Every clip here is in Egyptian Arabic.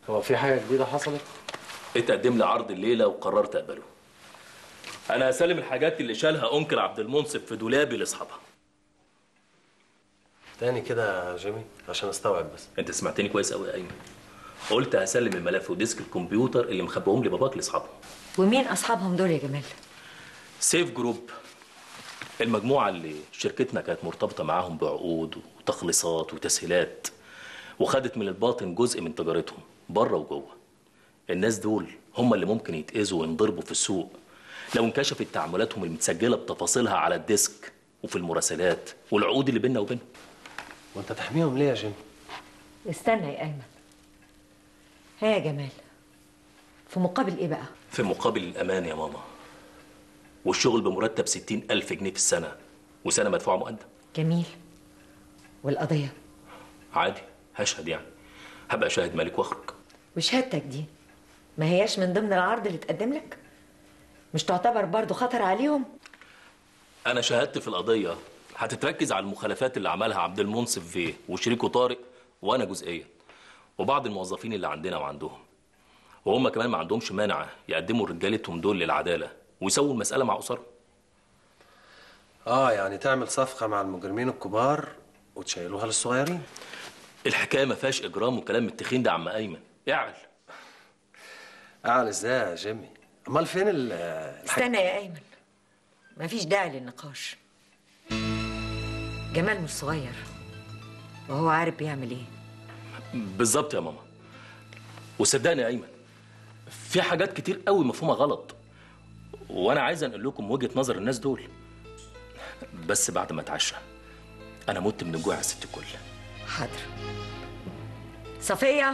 هو في حاجه جديده حصلت اتقدم لي عرض الليله وقررت اقبله انا هسلم الحاجات اللي شالها انكل عبد المنصف في دولابي لاصحابها تاني كده يا جيمي عشان استوعب بس انت سمعتني كويس قوي يا ايمن قلت هسلم الملف وديسك الكمبيوتر اللي مخبيهم لي باباك لاصحابهم ومين اصحابهم دول يا جمال سيف جروب المجموعة اللي شركتنا كانت مرتبطة معاهم بعقود وتخليصات وتسهيلات وخدت من الباطن جزء من تجارتهم بره وجوه الناس دول هم اللي ممكن يتأذوا وينضربوا في السوق لو انكشفت تعاملاتهم المتسجلة بتفاصيلها على الديسك وفي المراسلات والعقود اللي بيننا وبينهم وانت تحميهم ليه يا جيمي استنى يا ايمن ها يا جمال في مقابل ايه بقى في مقابل الأمان يا ماما والشغل بمرتب ستين ألف جنيه في السنة وسنة مدفوعة مقدم جميل والقضيه عادي هشهد يعني هبقى شاهد مالك واخرج وشهادتك دي ما هياش من ضمن العرض اللي اتقدم لك مش تعتبر برضو خطر عليهم انا شهادتي في القضيه هتتركز على المخالفات اللي عملها عبد المنصف فيه وشريكه طارق وانا جزئيا وبعض الموظفين اللي عندنا وعندهم وهم كمان ما عندهمش مانع يقدموا رجالتهم دول للعداله ويسووا المساله مع اسرهم اه يعني تعمل صفقه مع المجرمين الكبار وتشيلوها للصغيرين الحكايه ما فيهاش اجرام وكلام التخين ده يا عم ايمن اعل اعلى ازاي يا جيمي امال فين ال الحاج- استنى يا ايمن مفيش داعي للنقاش جمال مش صغير وهو عارف بيعمل ايه بالظبط يا ماما وصدقني يا ايمن في حاجات كتير قوي مفهومه غلط وانا عايز انقل لكم وجهه نظر الناس دول بس بعد ما اتعشى انا مت من الجوع يا ست الكل حاضر صفية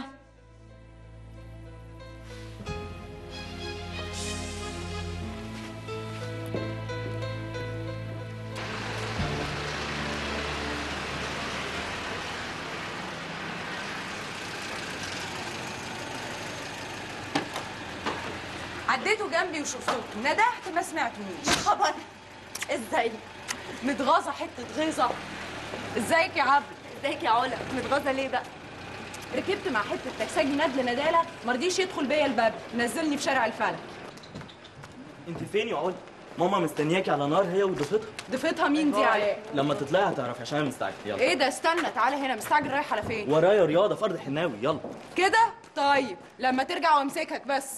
عديتوا جنبي وشفتوه ندهت ما سمعتونيش خبر ازاي متغاظه حته غيظه ازيك يا عبد ازيك يا علا متغاظه ليه بقى ركبت مع حته تكساجي ندل نداله مرضيش يدخل بيا الباب نزلني في شارع الفلك انت فين يا علا ماما مستنياكي على نار هي وضيفتها ضيفتها مين دي علاء لما تطلعي هتعرفي عشان انا مستعجل يلا ايه ده استنى تعالى هنا مستعجل رايح على فين ورايا رياضه فرد حناوي يلا كده طيب لما ترجع وامسكك بس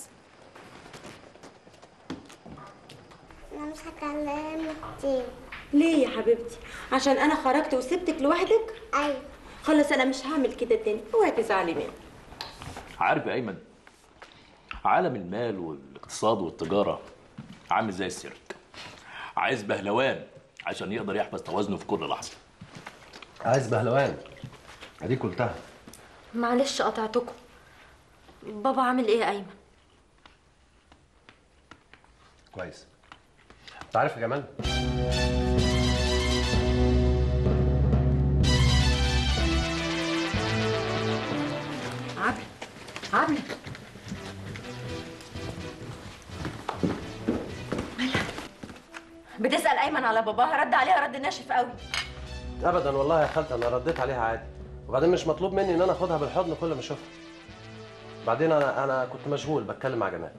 انا مش هكلمك تاني ليه يا حبيبتي عشان انا خرجت وسبتك لوحدك ايوه خلاص انا مش هعمل كده تاني اوعي تزعلي مني عارف يا ايمن عالم المال والاقتصاد والتجاره عامل زي السيرك عايز بهلوان عشان يقدر يحفظ توازنه في كل لحظه عايز بهلوان اديك قلتها معلش قطعتكم بابا عامل ايه يا ايمن كويس انت عارف يا جمال عبلة عبلة بتسال ايمن على باباها رد عليها رد ناشف قوي ابدا والله يا خالتي انا رديت عليها عادي وبعدين مش مطلوب مني ان انا اخدها بالحضن كل ما اشوفها بعدين انا انا كنت مشغول بتكلم مع جمال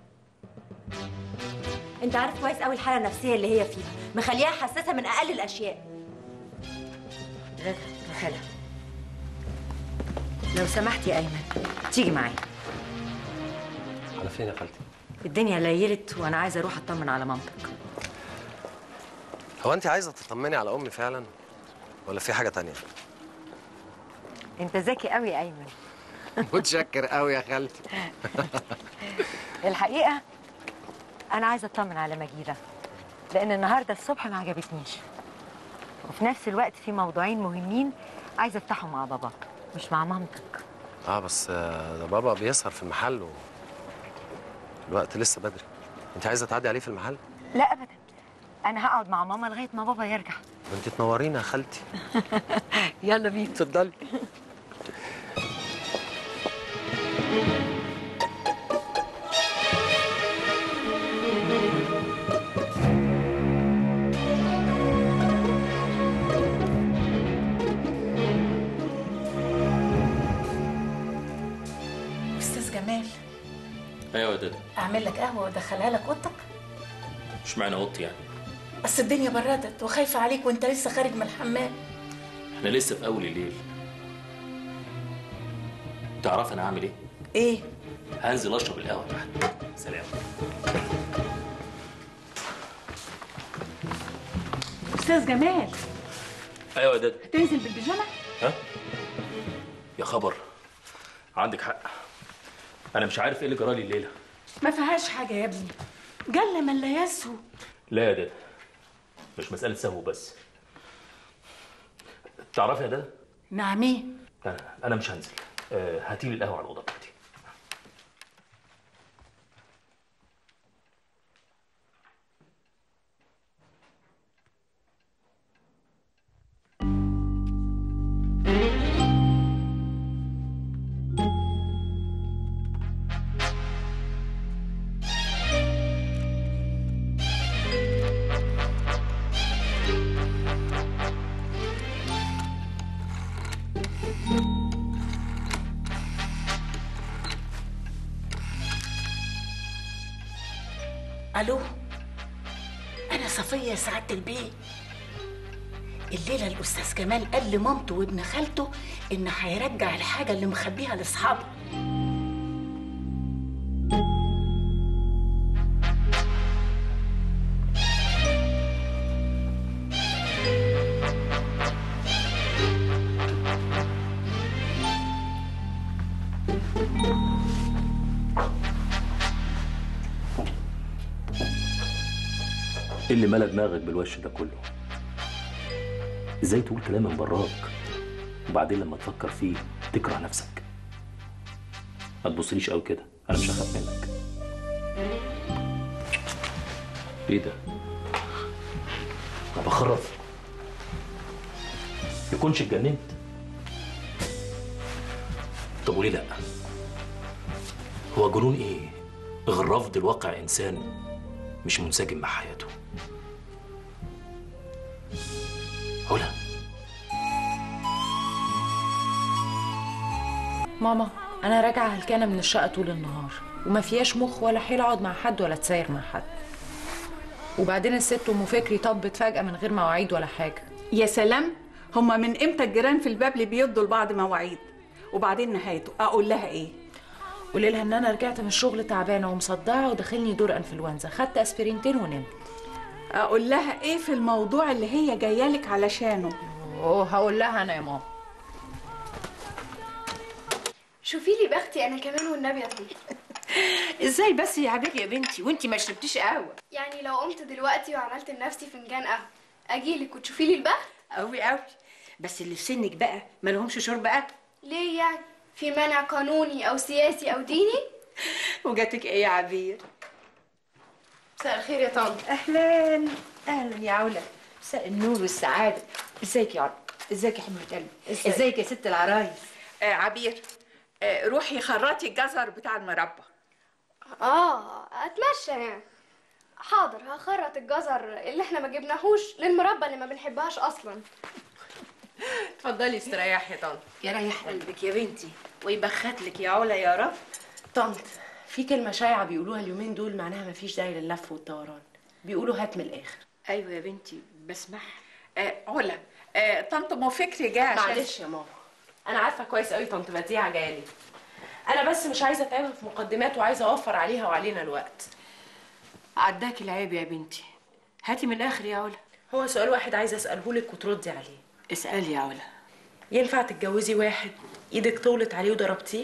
انت عارف كويس قوي الحاله النفسيه اللي هي فيها مخليها حساسه من اقل الاشياء رضا روح لها لو سمحت يا ايمن تيجي معايا على فين يا خالتي الدنيا ليلت وانا عايزه اروح اطمن على مامتك هو انت عايزه تطمني على امي فعلا ولا في حاجه تانية انت ذكي قوي يا ايمن متشكر قوي يا خالتي الحقيقه انا عايزه اطمن على مجيده لان النهارده الصبح ما عجبتنيش وفي نفس الوقت في موضوعين مهمين عايزه افتحهم مع باباك مش مع مامتك اه بس آه، ده بابا بيسهر في المحل و... الوقت لسه بدري انت عايزه تعدي عليه في المحل لا ابدا انا هقعد مع ماما لغايه ما بابا يرجع انت تنورينا يا خالتي يلا بينا اتفضلي استاذ استاذ جمال ايوه يا دادا اعمل لك قهوه وادخلها لك اوضتك اشمعنى اوضتي يعني اصل الدنيا بردت وخايفه عليك وانت لسه خارج من الحمام احنا لسه في اول الليل تعرف انا هعمل ايه ايه هنزل اشرب القهوه تحت سلام استاذ جمال ايوه يا دادا تنزل بالبيجامه ها يا خبر عندك حق انا مش عارف ايه اللي جرالي الليله ما فيهاش حاجه يا ابني جل من لا يسهو لا يا دادا مش مساله سهو بس تعرفي يا دادا نعم ايه انا انا مش هنزل أه هاتيلي القهوه على الاوضه بتاعتي الو انا صفيه سعاده البيت الليله الاستاذ كمال قال لمامته وابن خالته ان هيرجع الحاجه اللي مخبيها لاصحابه ايه اللي ملا دماغك بالوش ده كله ازاي تقول كلام من براك وبعدين لما تفكر فيه تكره نفسك ما تبصليش قوي كده انا مش هخاف منك ايه ده انا بخرف يكونش اتجننت طب وليه لا هو جنون ايه غير رفض الواقع انسان مش منسجم مع حياته علا ماما انا راجعه هلكانه من الشقه طول النهار وما فيهاش مخ ولا حيل اقعد مع حد ولا اتساير مع حد وبعدين الست ام فكري طبت فجاه من غير مواعيد ولا حاجه يا سلام هما من امتى الجيران في الباب اللي بيدوا لبعض مواعيد وبعدين نهايته اقول لها ايه قولي لها ان انا رجعت من الشغل تعبانه ومصدعه وداخلني دور انفلونزا خدت اسبرينتين ونمت اقول لها ايه في الموضوع اللي هي جايه لك علشانه اوه هقول لها انا يا ماما شوفي لي بختي انا كمان والنبي يا طنط ازاي بس يا حبيبتي يا بنتي وانتي ما شربتيش قهوه يعني لو قمت دلوقتي وعملت لنفسي فنجان قهوه اجيلك وتشوفي لي البخت قوي قوي بس اللي في سنك بقى ما لهمش شرب قهوه ليه يعني في مانع قانوني او سياسي او ديني وجاتك ايه يا عبير مساء الخير يا طنط اهلا اهلا يا علا مساء النور والسعاده ازيك يا علا ازيك يا حبيبه قلبي إزيك؟ ازيك يا ست العرايس آه عبير آه روحي خرطي الجزر بتاع المربى اه اتمشى يعني حاضر هخرط الجزر اللي احنا ما جبناهوش للمربى اللي ما بنحبهاش اصلا اتفضلي استريحي يا طنط يريح قلبك يا بنتي ويبخت لك يا علا يا رب طنط في كلمه شايعه بيقولوها اليومين دول معناها مفيش داعي لللف والدوران بيقولوا هات من الاخر ايوه يا بنتي بسمعها آه علا آه طنط ام فكري جه عشان معلش يا ماما انا عارفه كويس قوي طنط بديعه جايه لي انا بس مش عايزه اتعبها في مقدمات وعايزه اوفر عليها وعلينا الوقت عداكي العيب يا بنتي هاتي من الاخر يا علا هو سؤال واحد عايزه اساله لك وتردي عليه اسالي يا علا ينفع تتجوزي واحد ايدك طولت عليه وضربتيه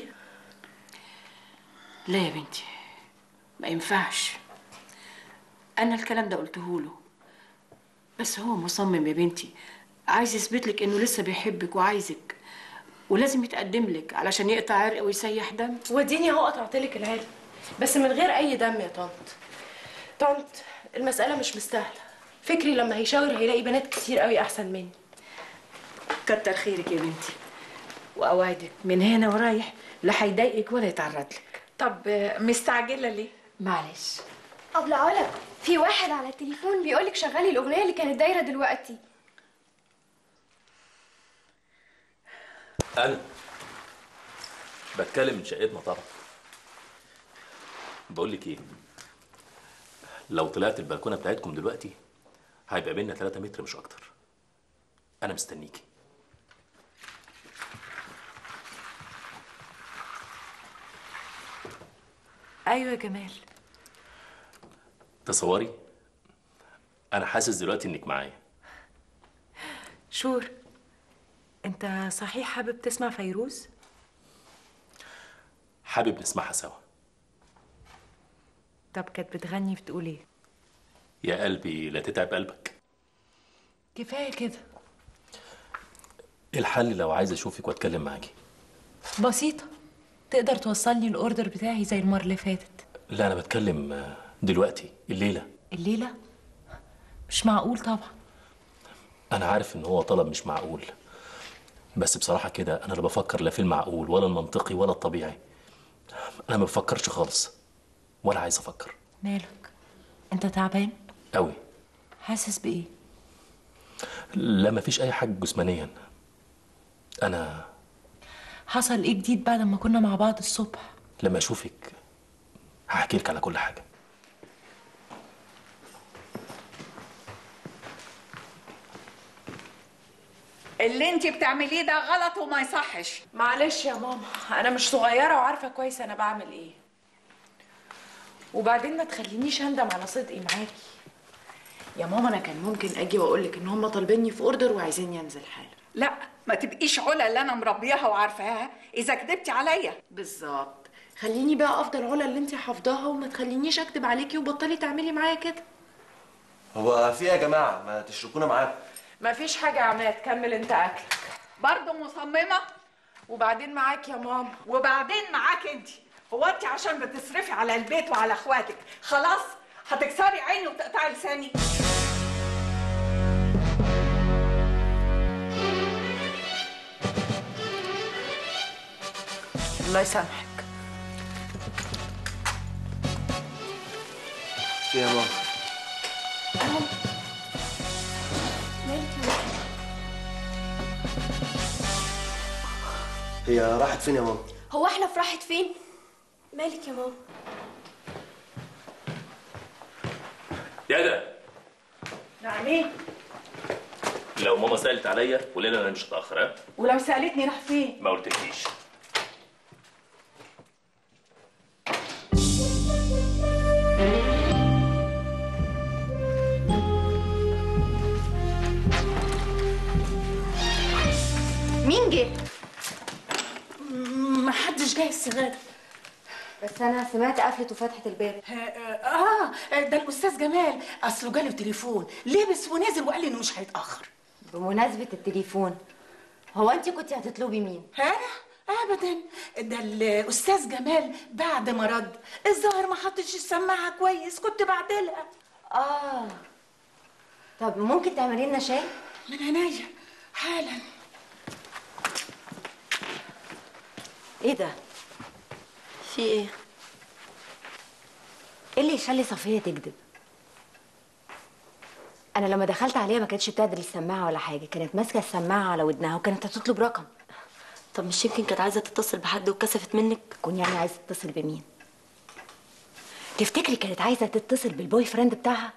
لا يا بنتي ما ينفعش انا الكلام ده قلته له بس هو مصمم يا بنتي عايز يثبت لك انه لسه بيحبك وعايزك ولازم يتقدم لك علشان يقطع عرق ويسيح دم وديني اهو قطعت لك العرق بس من غير اي دم يا طنط طنط المساله مش مستاهله فكري لما هيشاور هيلاقي بنات كتير قوي احسن مني كتر خيرك يا بنتي واوعدك من هنا ورايح لا هيضايقك ولا يتعرض لك طب آه، مستعجله ليه معلش ابله علا في واحد على التليفون بيقولك شغلي الاغنيه اللي كانت دايره دلوقتي انا بتكلم من شقتنا طبعا بقول لك ايه لو طلعت البلكونه بتاعتكم دلوقتي هيبقى بينا 3 متر مش اكتر انا مستنيكي ايوه يا جمال تصوري انا حاسس دلوقتي انك معايا شور انت صحيح حابب تسمع فيروز حابب نسمعها سوا طب كانت بتغني بتقول ايه يا قلبي لا تتعب قلبك كفايه كده إيه الحل لو عايز اشوفك واتكلم معاكي بسيطه تقدر توصلني الاوردر بتاعي زي المره اللي فاتت لا انا بتكلم آه، دلوقتي الليله الليله مش معقول طبعا انا عارف ان هو طلب مش معقول بس بصراحه كده انا لا بفكر لا في المعقول ولا المنطقي ولا الطبيعي انا ما بفكرش خالص ولا عايز افكر مالك انت تعبان قوي حاسس بايه لا ما فيش اي حاجه جسمانيا انا حصل ايه جديد بعد ما كنا مع بعض الصبح لما اشوفك هحكي لك على كل حاجه اللي انت بتعمليه ده غلط وما يصحش معلش يا ماما انا مش صغيره وعارفه كويس انا بعمل ايه وبعدين ما تخلينيش اندم على صدقي معاكي يا ماما انا كان ممكن اجي واقول لك ان هم طالبيني في اوردر وعايزيني انزل حالا لا ما تبقيش علا اللي انا مربياها وعارفاها اذا كدبتي عليا بالظبط خليني بقى افضل علا اللي انت حافظاها وما تخلينيش اكدب عليكي وبطلي تعملي معايا كده هو في ايه يا جماعه ما تشركونا معاكم مفيش حاجه يا عماد كمل انت اكلك برضه مصممه وبعدين معاك يا ماما وبعدين معاك انت هو انت عشان بتصرفي على البيت وعلى اخواتك خلاص هتكسري عيني وتقطعي لساني الله يسامحك في إيه يا ماما هي راحت فين يا ماما هو احنا في راحت فين مالك يا ماما يا ده نعم ايه لو ماما سالت عليا قولي لها انا مش هتاخر ها ولو سالتني راح فين ما قلتليش مين جه ما حدش جاي السغادة بس انا سمعت قفلت وفتحت الباب اه ده الاستاذ جمال اصله جاله تليفون لبس ونزل وقال لي انه مش هيتاخر بمناسبه التليفون هو انت كنت هتطلبي مين انا ابدا ده الاستاذ جمال بعد ما رد الظاهر ما حطش السماعه كويس كنت بعدلها اه طب ممكن تعملي لنا شاي من عينيا حالا ايه ده في ايه ايه اللي يخلي صفيه تكذب انا لما دخلت عليها ما كانتش بتعدل السماعه ولا حاجه كانت ماسكه السماعه على ودنها وكانت هتطلب رقم طب مش يمكن كانت عايزه تتصل بحد واتكسفت منك تكون يعني عايزه تتصل بمين تفتكري كانت عايزه تتصل بالبوي فريند بتاعها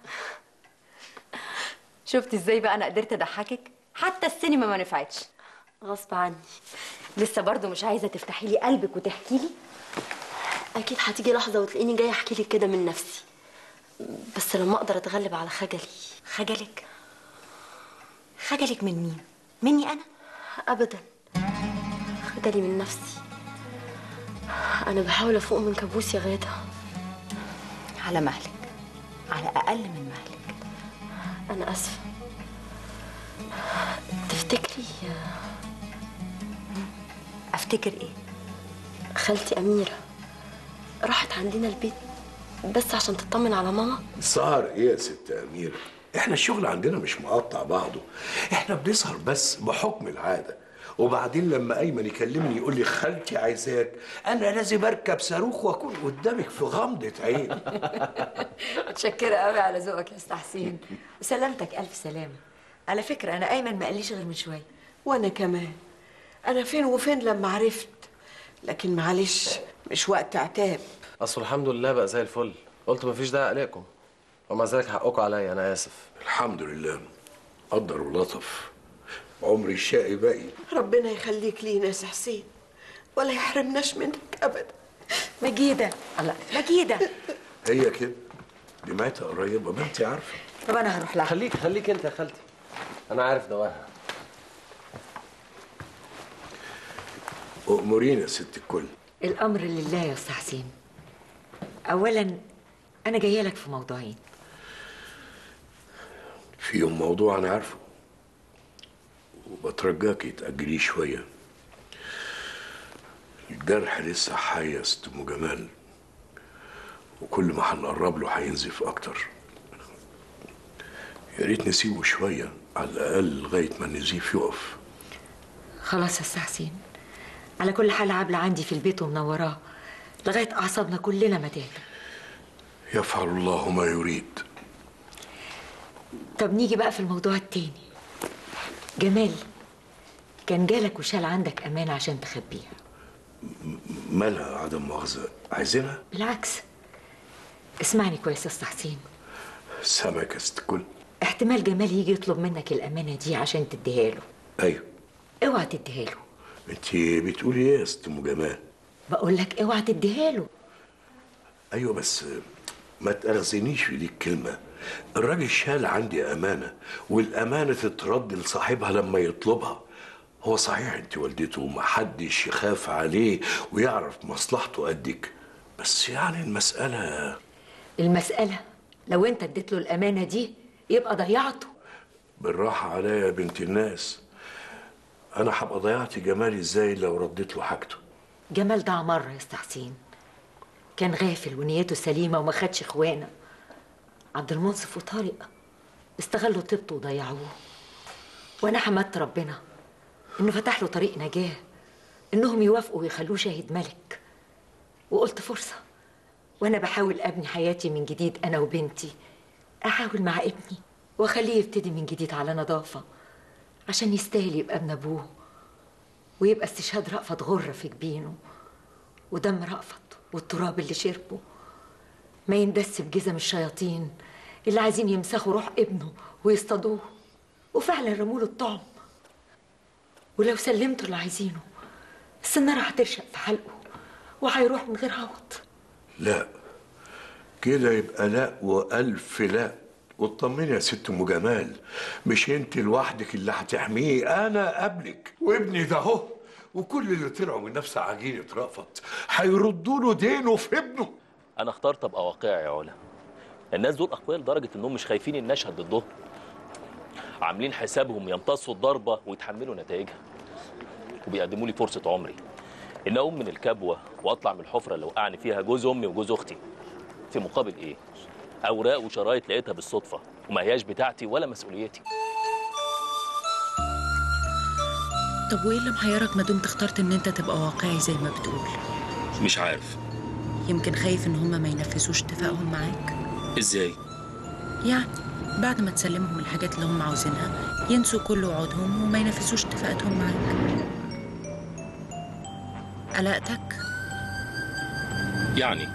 شفت ازاي بقى انا قدرت اضحكك حتى السينما ما نفعتش غصب عني لسه برضو مش عايزه تفتحي لي قلبك وتحكي لي اكيد هتيجي لحظه وتلاقيني جايه احكي لك كده من نفسي بس لما اقدر اتغلب على خجلي خجلك خجلك من مين مني انا ابدا خجلي من نفسي انا بحاول افوق من كابوس يا غاده على مهلك على اقل من مهلك انا اسفه تفتكري افتكر ايه خالتي اميره راحت عندنا البيت بس عشان تطمن على ماما سهر ايه يا ست اميره احنا الشغل عندنا مش مقطع بعضه احنا بنسهر بس بحكم العاده وبعدين لما ايمن يكلمني يقول لي خالتي عايزاك انا لازم اركب صاروخ واكون قدامك في غمضه عين متشكرة قوي على ذوقك يا استاذ حسين وسلامتك ألف سلامة على فكرة أنا أيمن ما قاليش غير من شوية وانا كمان انا فين وفين لما عرفت لكن معلش مش وقت عتاب اصل الحمد لله بقى زي الفل قلت مفيش داعي اقلقكم ومع ذلك حقكم عليا انا اسف الحمد لله قدر ولطف عمري الشقي باقي ربنا يخليك لينا يا سي حسين ولا يحرمناش منك ابدا مجيده الله مجيده هي كده دمعتها قريبه ما انت عارفه طب انا هروح لها خليك خليك انت يا خالتي انا عارف دواها أؤمرينا يا ست الكل الامر لله يا استاذ حسين اولا انا جايه لك في موضوعين فيهم موضوع انا عارفه وبترجاكي تأجليه شوية الجرح لسه حي يا ست ام جمال وكل ما هنقرب له هينزف اكتر يا ريت نسيبه شوية على الأقل لغاية ما النزيف يقف خلاص يا استاذ حسين على كل حال عبلة عندي في البيت ومنوراه لغايه اعصابنا كلنا ما تهدى يفعل الله ما يريد طب نيجي بقى في الموضوع التاني جمال كان جالك وشال عندك امانه عشان تخبيها مالها عدم مؤاخذة عايزينها بالعكس اسمعني كويس يا استاذ حسين سامعك يا ست الكل احتمال جمال يجي يطلب منك الامانه دي عشان تديها له ايوه اوعى تديها له انت بتقولي ايه يا ست ام جمال بقول لك اوعى تديها له ايوه بس ما تأخذنيش في دي الكلمة الراجل شال عندي أمانة والأمانة تترد لصاحبها لما يطلبها هو صحيح انت والدته ومحدش يخاف عليه ويعرف مصلحته قدك بس يعني المسألة المساله لو انت اديت له الامانه دي يبقى ضيعته بالراحة عليا يا بنت الناس أنا هبقى ضيعت جمالي إزاي لو رديت له حاجته جمال ضاع مره يا استاذ حسين كان غافل ونيته سليمه وما خدش اخوانا عبد المنصف وطارق استغلوا طيبته وضيعوه وانا حمدت ربنا انه فتح له طريق نجاه انهم يوافقوا ويخلوه شاهد ملك وقلت فرصه وانا بحاول ابني حياتي من جديد انا وبنتي احاول مع ابني واخليه يبتدي من جديد على نظافه عشان يستاهل يبقى ابن ابوه ويبقى استشهاد رأفت غرة في جبينه ودم رأفت والتراب اللي شربه ما يندس بجزم الشياطين اللي عايزين يمسخوا روح ابنه ويصطادوه وفعلا رموا له الطعم ولو سلمته اللي عايزينه السنارة هترشق في حلقه وهيروح من غير عوض لا كده يبقى لا وألف لا واطمني يا ست ام جمال مش انت لوحدك اللي هتحميه انا قبلك وابني ده اهو وكل اللي طلعوا من نفس عجينه رأفت هيردوا له دينه في ابنه انا اخترت ابقى واقعي يا علا الناس دول اقوياء لدرجه انهم مش خايفين ان نشهد ضدهم عاملين حسابهم يمتصوا الضربه ويتحملوا نتائجها وبيقدموا لي فرصه عمري ان اقوم من الكبوه واطلع من الحفره اللي وقعني فيها جوز امي وجوز اختي في مقابل ايه اوراق وشرايط لقيتها بالصدفه وما هياش بتاعتي ولا مسؤوليتي طب وايه اللي محيرك ما دمت اخترت ان انت تبقى واقعي زي ما بتقول مش عارف يمكن خايف ان هما ما ينفذوش اتفاقهم معاك ازاي يعني بعد ما تسلمهم الحاجات اللي هم عاوزينها ينسوا كل وعودهم وما ينفذوش اتفاقاتهم معاك قلقتك يعني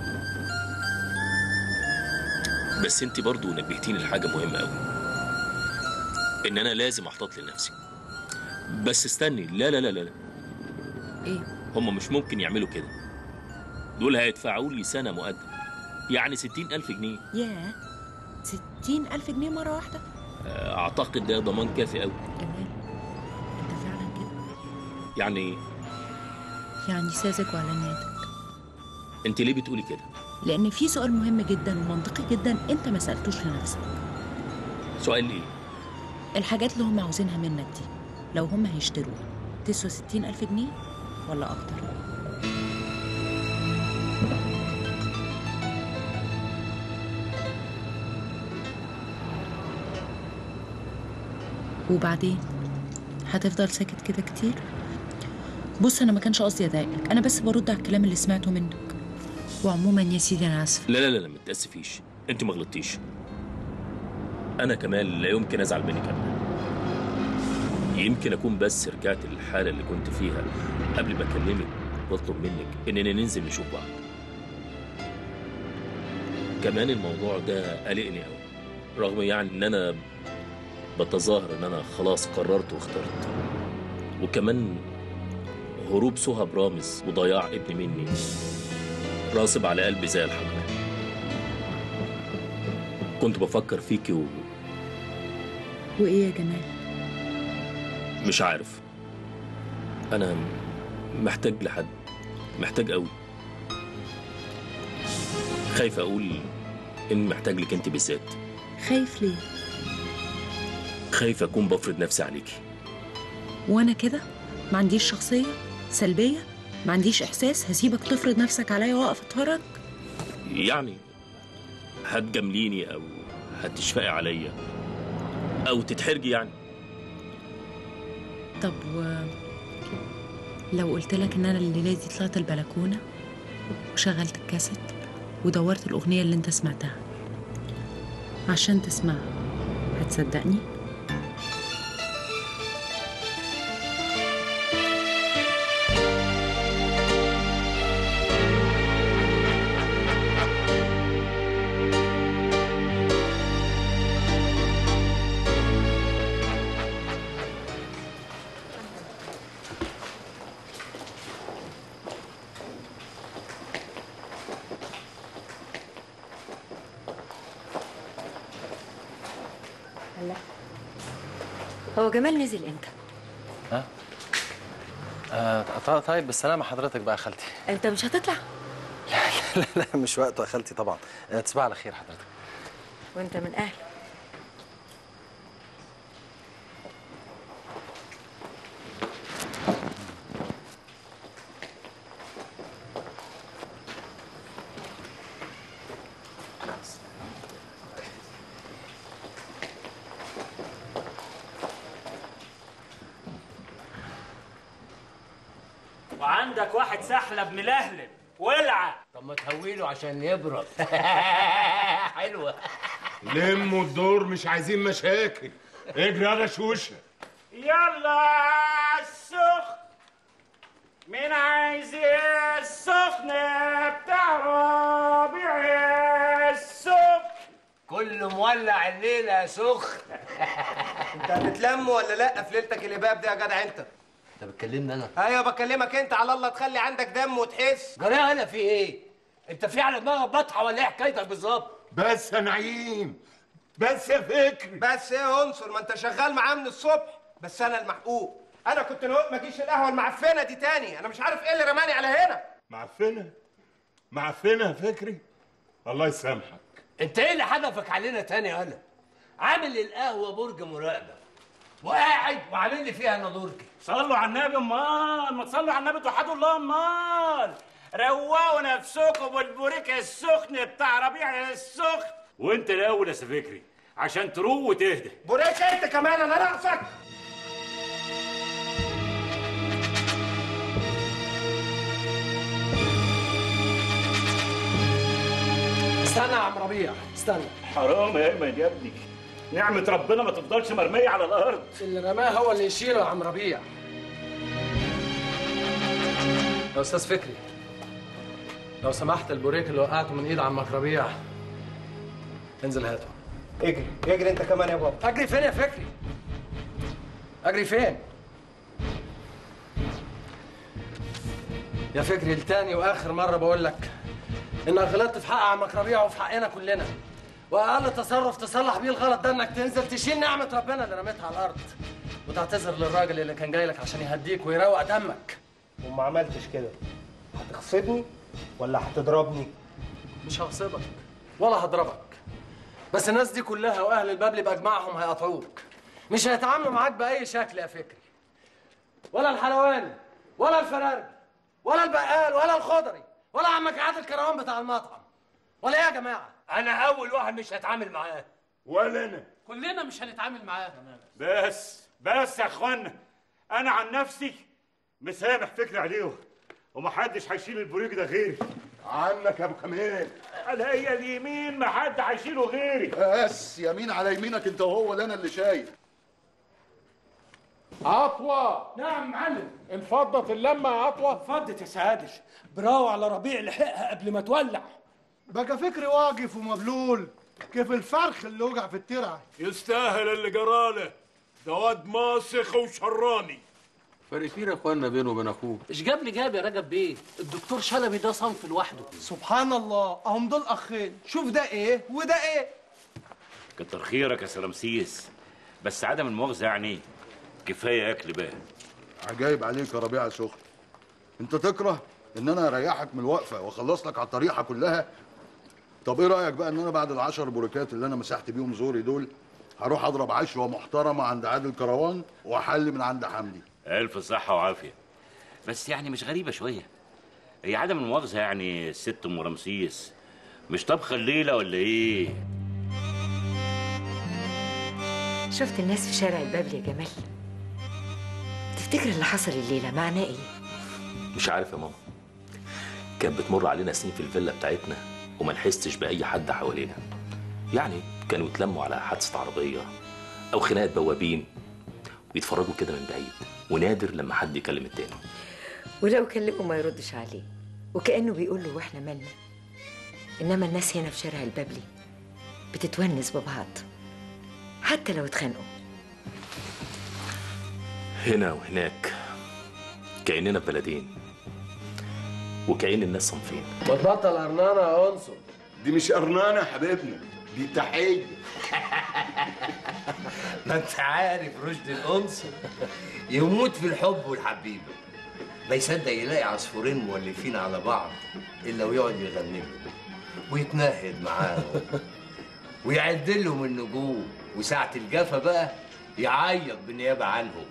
بس انت برضو نبهتيني لحاجه مهمه قوي ان انا لازم احتاط لنفسي بس استني لا لا لا لا لا. ايه هم مش ممكن يعملوا كده دول هيدفعوا لي سنه مقدم يعني ستين ألف جنيه ياه ستين ألف جنيه مرة واحدة آه، أعتقد ده ضمان كافي قوي جمال انت فعلا كده يعني إيه؟ يعني ساذج وعلى نياتك أنت ليه بتقولي كده؟ لأن في سؤال مهم جدا ومنطقي جدا انت ما سألتوش لنفسك سؤال إيه؟ الحاجات اللي هم عاوزينها منك دي لو هم هيشتروها تسوى ستين ألف جنيه ولا أكتر وبعدين هتفضل ساكت كده كتير بص انا ما كانش قصدي اضايقك انا بس برد على الكلام اللي سمعته منك وعموما يا سيدي انا اسفه لا لا لا لا ما تتأسفيش أنت ما غلطتيش أنا كمان لا يمكن أزعل منك أبدا يمكن أكون بس رجعت للحالة اللي كنت فيها قبل ما أكلمك وأطلب منك إننا ننزل نشوف بعض كمان الموضوع ده قلقني قوي رغم يعني ان انا بتظاهر ان انا خلاص قررت واخترت وكمان هروب سهى برامز وضياع ابني مني راصب على قلبي زي الحجر كنت بفكر فيكي و... وايه يا جمال مش عارف انا محتاج لحد محتاج قوي خايف اقول اني محتاج لك انت بالذات خايف ليه خايف اكون بفرض نفسي عليكي وانا كده ما عنديش شخصيه سلبيه ما عنديش احساس هسيبك تفرض نفسك عليا واقف اتفرج يعني هتجامليني او هتشفقي عليا او تتحرجي يعني طب و لو قلت لك ان انا الليله دي طلعت البلكونه وشغلت الكاسيت ودورت الاغنيه اللي انت سمعتها عشان تسمعها هتصدقني لا هو جمال نزل امتى ها آه ط- طيب بالسلامة حضرتك بقى يا خالتي انت مش هتطلع لا لا مش وقته يا خالتي طبعا آه، تصبح على خير حضرتك وانت من اهله وعندك واحد سحلب ملهلب ولعه طب ما تهويله عشان يبرد حلوه لموا الدور مش عايزين مشاكل اجري على شوشه يلا السخن مين عايز السخن بتاع ربيع السخن كله مولع الليله يا سخن انت هتتلم ولا لا في ليلتك اللي باب دي يا جدع انت انت بتكلمني انا ايوه بكلمك انت على الله تخلي عندك دم وتحس جرى انا في ايه انت في على دماغك بطحه ولا ايه حكايتك بالظبط بس يا نعيم بس يا فكري بس ايه يا عنصر ما انت شغال معاه من الصبح بس انا المحقوق انا كنت نقول ما اجيش القهوه المعفنه دي تاني انا مش عارف ايه اللي رماني على هنا معفنه معفنه يا فكري الله يسامحك انت ايه اللي حدفك علينا تاني يا انا عامل القهوه برج مراقبه وقاعد وعامل لي فيها انا درجي صلوا على النبي امال ما تصلوا على النبي توحدوا الله امال روقوا نفسكم بالبوريك السخن بتاع ربيع السخن وانت الاول يا فكري عشان تروق وتهدى بوريك انت كمان انا ناقصك استنى يا عم ربيع استنى حرام يا ايمن يا ابني نعمة ربنا ما تفضلش مرمية على الأرض اللي رماه هو اللي يشيله يا عم ربيع يا استاذ فكري لو سمحت البوريك اللي وقعته من ايد عمك ربيع انزل هاته اجري اجري انت كمان يا بابا اجري فين يا فكري اجري فين يا فكري التاني واخر مره بقول لك انك غلطت في حق عمك ربيع وفي حقنا كلنا واقل تصرف تصلح بيه الغلط ده انك تنزل تشيل نعمه ربنا اللي رميتها على الارض وتعتذر للراجل اللي كان جاي لك عشان يهديك ويروق دمك وما عملتش كده هتغصبني ولا هتضربني مش هغصبك ولا هضربك بس الناس دي كلها واهل البابل باجمعهم هيقطعوك مش هيتعاملوا معاك باي شكل يا فكري ولا الحلواني ولا الفرارجي ولا البقال ولا الخضري ولا عمك عادل الكروان بتاع المطعم ولا ايه يا جماعه انا اول واحد مش هتعامل معاه ولا انا كلنا مش هنتعامل معاه بس بس يا اخوانا أنا عن نفسي مسامح فكري عليهم ومحدش هيشيل البوريك ده غيري عنك يا ابو كمال عليا اليمين ما حد هيشيله غيري بس يمين على يمينك انت وهو ده انا اللي شايف عطوة نعم معلم انفضت اللمة يا عطوة فضت يا سعادش براو على ربيع لحقها قبل ما تولع بقى فكري واقف ومبلول كيف الفرخ اللي وقع في الترعه يستاهل اللي جراله ده واد ماسخ وشراني فرق كبير يا اخوانا بينه وبين اخوه مش جاب لي جاب يا رجب بيه الدكتور شلبي ده صنف لوحده سبحان الله اهم دول اخين شوف ده ايه وده ايه كتر خيرك يا سلامسيس بس عدم المؤاخذه يعني كفايه اكل بقى عجايب عليك يا ربيع سخن انت تكره ان انا اريحك من الوقفه واخلص لك على الطريقه كلها طب ايه رايك بقى ان انا بعد العشر بوريكات اللي انا مسحت بيهم زوري دول هروح اضرب عشوه محترمه عند عادل كروان واحل من عند حمدي الف صحه وعافيه بس يعني مش غريبه شويه هي عدم المؤاخذه يعني الست ام رمسيس مش طبخه الليله ولا ايه شفت الناس في شارع البابل يا جمال تفتكر اللي حصل الليله معناه ايه مش عارف يا ماما كانت بتمر علينا سنين في الفيلا بتاعتنا وما نحسش بأي حد حوالينا يعني كانوا يتلموا على حادثة عربية أو خناقة بوابين ويتفرجوا كده من بعيد ونادر لما حد يكلم التاني ولو كلمه ما يردش عليه وكأنه بيقول له واحنا مالنا إنما الناس هنا في شارع البابلي بتتونس ببعض حتى لو اتخانقوا هنا وهناك كأننا في بلدين وكأن الناس صنفين ما تبطل قرنانه يا انصر دي مش قرنانه يا حبيبنا دي تحيه ما انت عارف رشد الانصر يموت في الحب والحبيبه ما يصدق يلاقي عصفورين مولفين على بعض الا ويقعد يغني لهم ويتنهد معاهم ويعد لهم النجوم وساعة الجفا بقى يعيط بالنيابة عنهم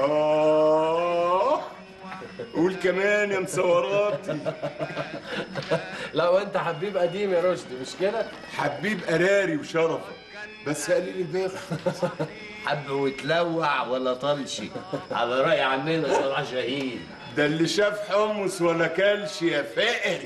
آه قول كمان يا مسوراتي لا وانت حبيب قديم يا رشدي مش كده حبيب قراري وشرفك بس قليل البخ حب وتلوع ولا طلشي على رأي عمنا صلاح شاهين ده اللي شاف حمص ولا كلش يا فقري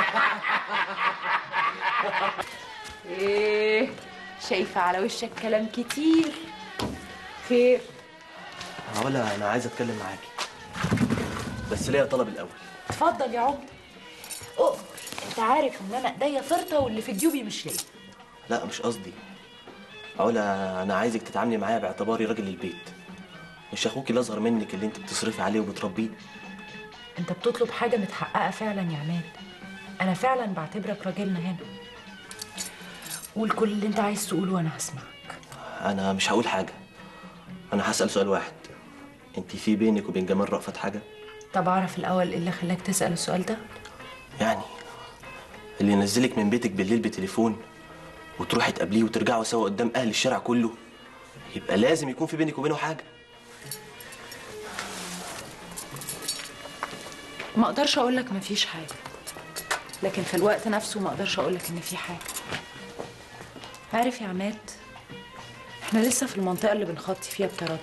ايه شايفه على وشك كلام كتير خير علا انا عايز اتكلم معاكي بس ليا طلب الاول اتفضل يا عمر اؤمر انت عارف ان انا ايديا فرطه واللي في جيوبي مش ليا لا مش قصدي علا انا عايزك تتعاملي معايا باعتباري راجل البيت مش اخوكي اللي اصغر منك اللي انت بتصرفي عليه وبتربيه انت بتطلب حاجه متحققه فعلا يا عماد انا فعلا بعتبرك راجلنا هنا قول كل اللي انت عايز تقوله وانا هسمع انا مش هقول حاجه انا هسال سؤال واحد انت في بينك وبين جمال رأفت حاجه طب اعرف الاول ايه اللي خلاك تسال السؤال ده يعني اللي ينزلك من بيتك بالليل بتليفون وتروحي تقابليه وترجعوا سوا قدام اهل الشارع كله يبقى لازم يكون في بينك وبينه حاجه ما اقدرش اقول لك مفيش حاجه لكن في الوقت نفسه ما اقدرش اقول لك ان في حاجه عارف يا عماد احنا لسه في المنطقه اللي بنخطي فيها بتردد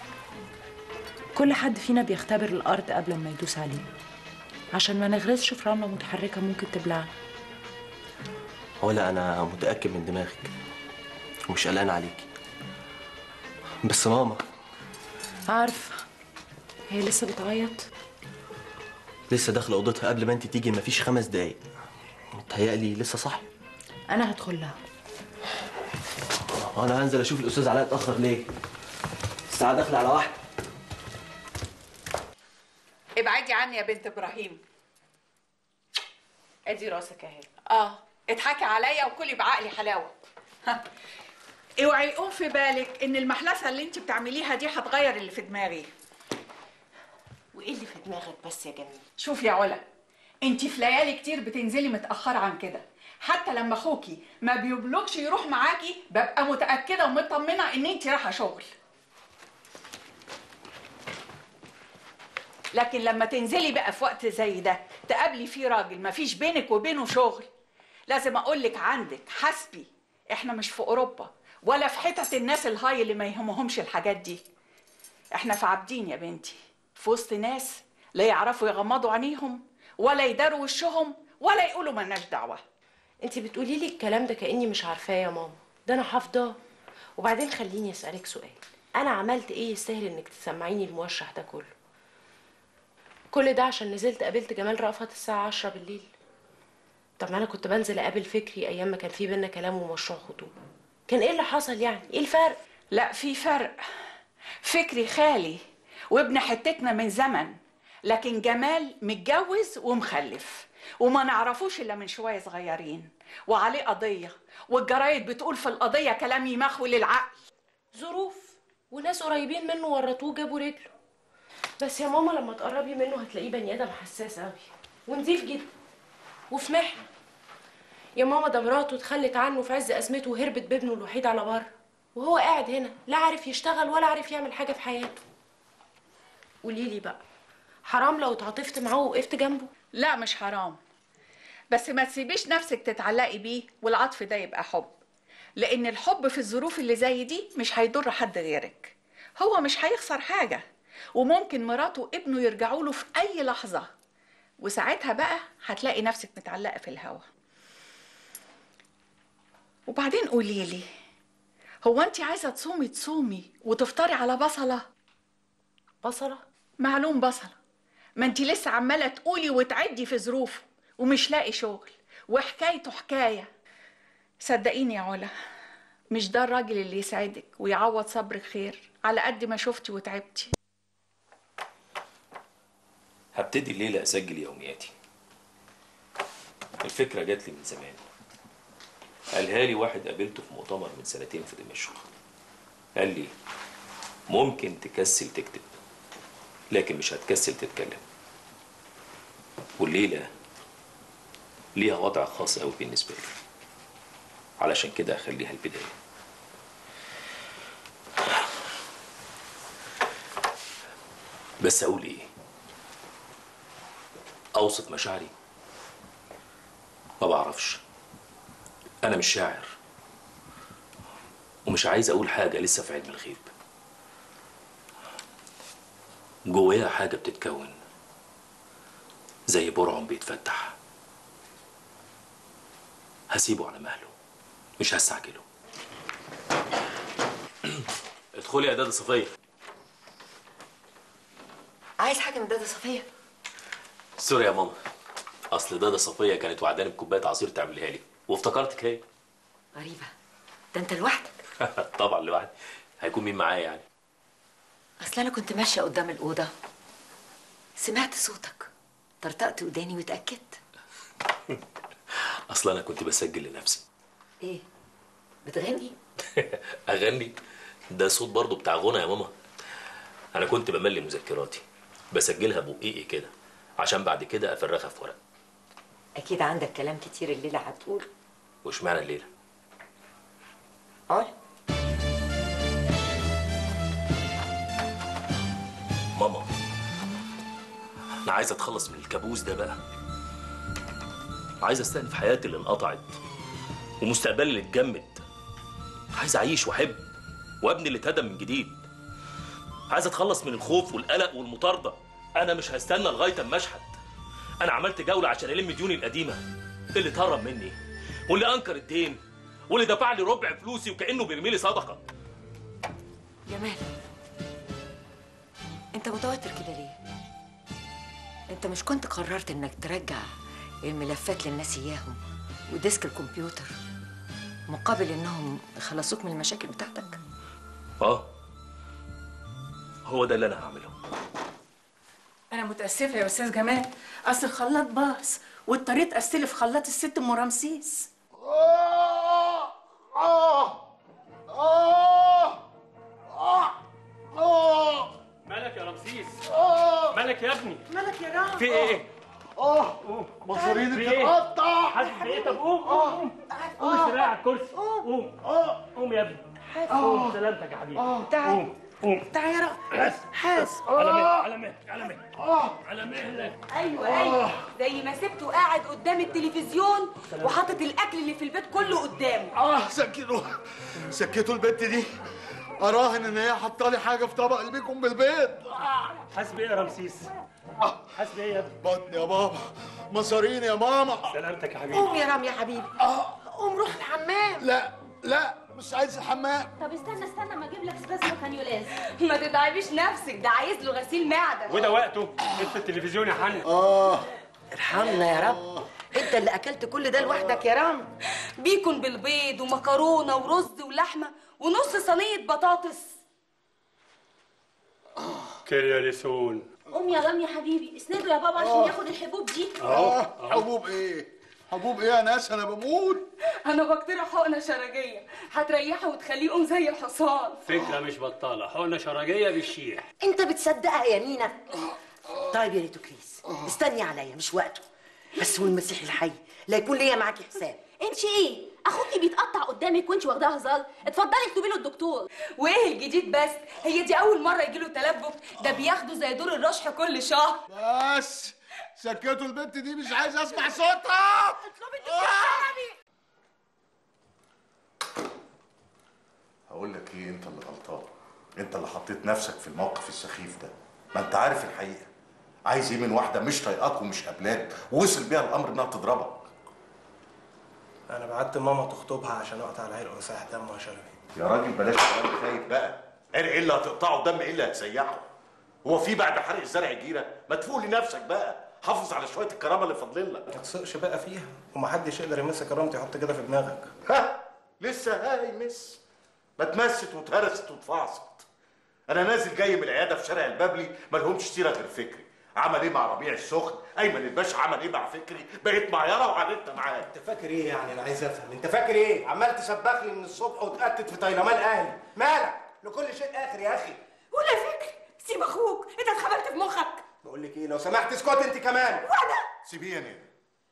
كل حد فينا بيختبر الارض قبل ما يدوس عليها عشان ما نغرسش في رمله متحركه ممكن تبلعنا ولا انا متاكد من دماغك ومش قلقان عليكي بس ماما عارفه هي لسه بتعيط لسه داخله اوضتها قبل ما انت تيجي مفيش خمس دقايق متهيألي لسه صح انا هدخل لها وانا هنزل اشوف الاستاذ علاء اتاخر ليه الساعه داخله على واحده ابعدي عني يا بنت ابراهيم ادي راسك اهي اه اضحكي عليا وكلي بعقلي حلاوه ها. اوعي يقوم في بالك ان المحلسه اللي انت بتعمليها دي هتغير اللي في دماغي وايه اللي في دماغك بس يا جميل شوف يا علا انت في ليالي كتير بتنزلي متاخره عن كده حتى لما اخوكي ما بيبلغش يروح معاكي ببقى متاكده ومطمنه ان انت رايحه شغل لكن لما تنزلي بقى في وقت زي ده تقابلي فيه راجل ما فيش بينك وبينه شغل لازم اقول لك عندك حسبي احنا مش في اوروبا ولا في حتت الناس الهاي اللي ما يهمهمش الحاجات دي احنا في عابدين يا بنتي في وسط ناس لا يعرفوا يغمضوا عينيهم ولا يداروا وشهم ولا يقولوا ملناش دعوه انت بتقولي لي الكلام ده كاني مش عارفاه يا ماما ده انا حافظاه وبعدين خليني اسالك سؤال انا عملت ايه يستاهل انك تسمعيني الموشح ده كله كل ده عشان نزلت قابلت جمال رأفت الساعه 10 بالليل طب ما انا كنت بنزل اقابل فكري ايام ما كان في بينا كلام ومشروع خطوبه كان ايه اللي حصل يعني ايه الفرق لا في فرق فكري خالي وابن حتتنا من زمن لكن جمال متجوز ومخلف وما نعرفوش الا من شويه صغيرين وعليه قضيه والجرايد بتقول في القضيه كلام يمخول العقل ظروف وناس قريبين منه ورطوه جابوا رجله بس يا ماما لما تقربي منه هتلاقيه بني ادم حساس قوي ونظيف جدا وفي محنه يا ماما ده مراته اتخلت عنه في عز ازمته وهربت بابنه الوحيد على بره وهو قاعد هنا لا عارف يشتغل ولا عارف يعمل حاجه في حياته قولي لي بقى حرام لو اتعاطفت معاه ووقفت جنبه لا مش حرام بس ما تسيبيش نفسك تتعلقي بيه والعطف ده يبقى حب لان الحب في الظروف اللي زي دي مش هيضر حد غيرك هو مش هيخسر حاجه وممكن مراته وابنه يرجعوا له في اي لحظه وساعتها بقى هتلاقي نفسك متعلقه في الهوا وبعدين قولي لي هو انت عايزه تصومي تصومي وتفطري على بصله بصله معلوم بصله ما انت لسه عماله تقولي وتعدي في ظروفه ومش لاقي شغل وحكايته حكايه صدقيني يا علا مش ده الراجل اللي يسعدك ويعوض صبرك خير على قد ما شفتي وتعبتي هبتدي الليلة أسجل يومياتي الفكرة جات لي من زمان قالها لي واحد قابلته في مؤتمر من سنتين في دمشق قال لي ممكن تكسل تكتب لكن مش هتكسل تتكلم والليلة ليها وضع خاص قوي بالنسبة لي علشان كده أخليها البداية بس أقول إيه أوصف مشاعري ما بعرفش أنا مش شاعر ومش عايز أقول حاجة لسه في علم الغيب جوايا حاجة بتتكون زي برعم بيتفتح هسيبه على مهله مش هستعجله ادخلي يا دادا صفية عايز حاجه من دادا صفيه سوري يا ماما اصل دادا صفية كانت وعداني بكوباية عصير تعملها لي وافتكرتك هي غريبه ده انت لوحدك طبعا لوحدي هيكون مين معايا يعني اصل انا كنت ماشيه قدام الاوضه سمعت صوتك طرطقت وداني واتاكدت اصل انا كنت بسجل لنفسي ايه بتغني اغني ده صوت برضو بتاع غنى يا ماما انا كنت بملي مذكراتي بسجلها بقيقي كده عشان بعد كده افرغها في ورق اكيد عندك كلام كتير الليله هتقول واشمعنى الليله قول ماما انا عايز اتخلص من الكابوس ده بقى عايز استأنف حياتي اللي انقطعت ومستقبلي اللي اتجمد عايز اعيش واحب وابني اللي اتهدم من جديد عايز اتخلص من الخوف والقلق والمطارده انا مش هستنى لغايه اما اشحت انا عملت جوله عشان الم ديوني القديمه اللي اتهرب مني واللي انكر الدين واللي دفع لي ربع فلوسي وكانه بيرمي لي صدقه جمال انت متوتر كده ليه انت مش كنت قررت انك ترجع الملفات للناس اياهم وديسك الكمبيوتر مقابل انهم يخلصوك من المشاكل بتاعتك اه هو ده اللي انا هعمله انا متاسفه يا استاذ جمال اصل الخلاط باظ واضطريت استلف خلاط الست ام رمسيس آه آه آه آه آه مالك يا رمسيس آه مالك يا ابني مالك يا رام في ايه آه مصاريني في إيه؟ بتتقطع حاسس بايه طب قوم قوم قوم قوم استريح على الكرسي قوم قوم يا ابني قوم سلامتك يا حبيبي قوم قوم تعالى يا رام حاس على مهلك على مهلك على مهلك على مهلك ايوه ايوه زي ما سبته قاعد قدام التلفزيون وحاطط الاكل اللي في البيت كله قدامه اه سكتوا سكتوا البت دي اراهن ان هي حاطه لي حاجه في طبق لبيكم بالبيض حاسس بايه يا رمسيس حاسس بايه يا ابني بطني يا بابا مصاريني يا ماما سلامتك يا حبيبي قوم يا رام يا حبيبي قوم روح الحمام لا لا مش عايز الحمام طب استنى استنى ما اجيب لك سباسمو كانيولاز ما تتعبيش نفسك ده عايز له غسيل معده وده وقته انت التلفزيون يا حنا اه ارحمنا يا رب ادي انت اللي اكلت كل ده لوحدك يا رام بيكون بالبيض ومكرونه ورز ولحمه ونص صينيه بطاطس كرياليسون قوم يا رام يا حبيبي اسنده يا بابا عشان ياخد الحبوب دي اه حبوب ايه حبوب ايه يا ناس انا بموت انا بقترح حقنه شرجيه هتريحه وتخليه يقوم زي الحصان فكره مش بطاله حقنه شرجيه بالشيح انت بتصدقها يا مينا طيب يا ريتو كريس استني عليا مش وقته بس والمسيح الحي لا يكون ليا معاكي حساب انت ايه اخوكي بيتقطع قدامك وانت واخداها هزار اتفضلي اكتبي له الدكتور وايه الجديد بس هي دي اول مره يجيله تلبك ده بياخده زي دور الرشح كل شهر بس سكتوا البنت دي مش عايز اسمع صوتها هقول لك ايه انت اللي غلطان انت اللي حطيت نفسك في الموقف السخيف ده ما انت عارف الحقيقه عايز ايه من واحده مش طايقاك ومش قابلاك ووصل بيها الامر انها تضربك انا بعت ماما تخطبها عشان اقطع العرق واسيح دم يا شلبي يا راجل بلاش كلام خايف بقى عرق ايه اللي هتقطعه دم ايه اللي هتسيحه هو في بعد حرق الزرع جيره ما تفوق لنفسك بقى حافظ على شويه الكرامه اللي فاضلين لك ما تسقش بقى فيها ومحدش يقدر يمسك كرامتي يحط كده في دماغك ها لسه هايمس ما اتمست واتهرست واتفعصت انا نازل جاي من العياده في شارع البابلي ما لهمش سيره غير فكري عمل ايه مع ربيع السخن ايمن الباشا عمل ايه مع فكري بقيت معيره وعرفت معاه انت فاكر ايه يعني انا عايز افهم انت فاكر ايه عمال تسبخ لي من الصبح وتقتت في طيلمان اهلي مالك لكل شيء اخر يا اخي ولا فكر سيب اخوك انت اتخبلت في مخك بقول لك ايه لو سمحت اسكت انت كمان وانا سيبيه يا نينا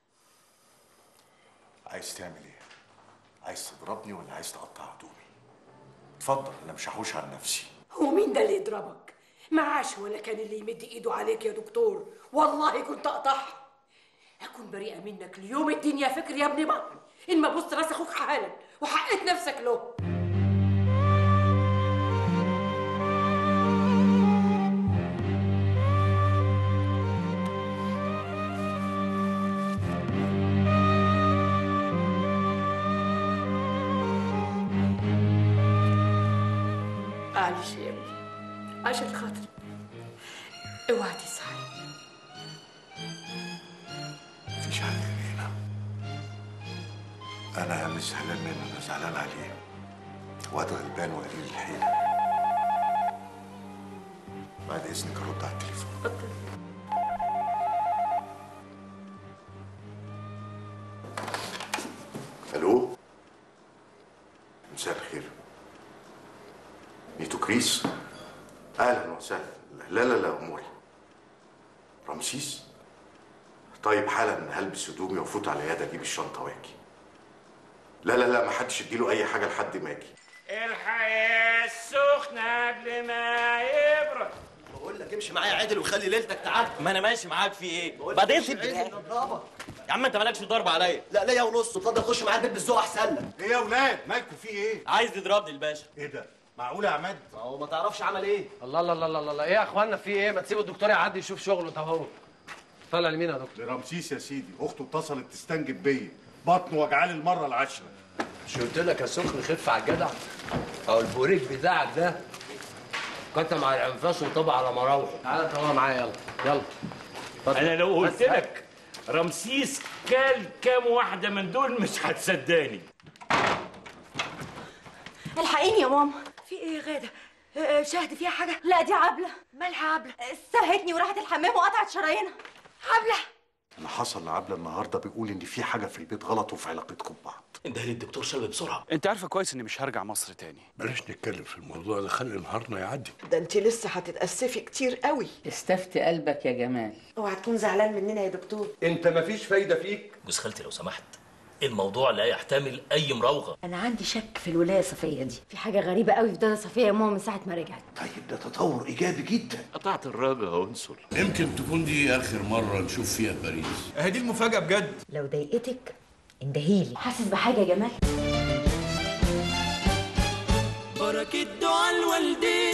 عايز تعمل ايه عايز تضربني ولا عايز تقطع هدومي اتفضل انا مش هحوش عن نفسي هو مين ده اللي يضربك معاش ولا كان اللي يمد ايده عليك يا دكتور والله كنت اقطعها اكون بريئه منك ليوم الدين يا فكر يا ابن مريم ان ما بص راس اخوك حالا وحققت نفسك له معلش يا ابني عشان خاطري اوعى تزعل مفيش حاجه يا نينا انا مش زعلان منه انا زعلان عليه واد غلبان وقليل الحيله بعد اذنك ارد على التليفون الو مساء الخير نيتو كريس اهلا وسهلا لا لا لا اموري رمسيس طيب حالا هلبس هدومي وافوت على العياده اجيب الشنطه واجي لا لا لا ما حدش يديله اي حاجه لحد ما اجي الحياة السخنة قبل ما يبرد بقول لك امشي معايا عدل وخلي ليلتك تعدي ما انا ماشي معاك في ايه بعدين سيب عدل نضربك يا عم انت مالكش ضرب عليا لا ليا ونص اتفضل خش معايا البيت بالذوق احسن لك ايه يا ولاد مالكوا في ايه عايز يضربني الباشا ايه ده معقول يا عماد ما هو ما تعرفش عمل ايه الله الله الله الله الله ايه يا اخوانا في ايه ما تسيبوا الدكتور يعدي يشوف شغله طب هو طلع لمين يا دكتور لرمسيس يا سيدي اخته اتصلت تستنجد بيا بطنه وجعان المره العاشره مش قلت لك يا سخن خف على الجدع او البوريك بتاعك ده كتم على الانفاس وطبع على مراوحه تعالى انت هو معايا يلا يلا اتفضل. انا لو قلت بس لك رمسيس كل كام واحدة من دول مش هتصدقني الحقيني يا ماما في ايه يا غاده آه، شاهد فيها حاجه لا دي عبله مالها عبله سهتني وراحت الحمام وقطعت شرايينها عبله اللي حصل لعبله النهارده بيقول ان في حاجه في البيت غلط وفي علاقتكم ببعض انده للدكتور شلبي بسرعه انت عارفه كويس اني مش هرجع مصر تاني بلاش نتكلم في الموضوع ده خلي نهارنا يعدي ده انت لسه هتتأسفي كتير قوي استفتي قلبك يا جمال اوعى تكون زعلان مننا يا دكتور انت مفيش فايده فيك جوز خالتي لو سمحت الموضوع لا يحتمل اي مراوغه انا عندي شك في الولايه صفيه دي في حاجه غريبه قوي في دادا صفيه يا ماما من ساعه ما رجعت طيب ده تطور ايجابي جدا قطعت الراجل اهو انصر يمكن تكون دي اخر مره نشوف فيها باريس اهي دي المفاجاه بجد لو ضايقتك اندهيلي حاسس بحاجه يا جمال بركة دعاء الوالدين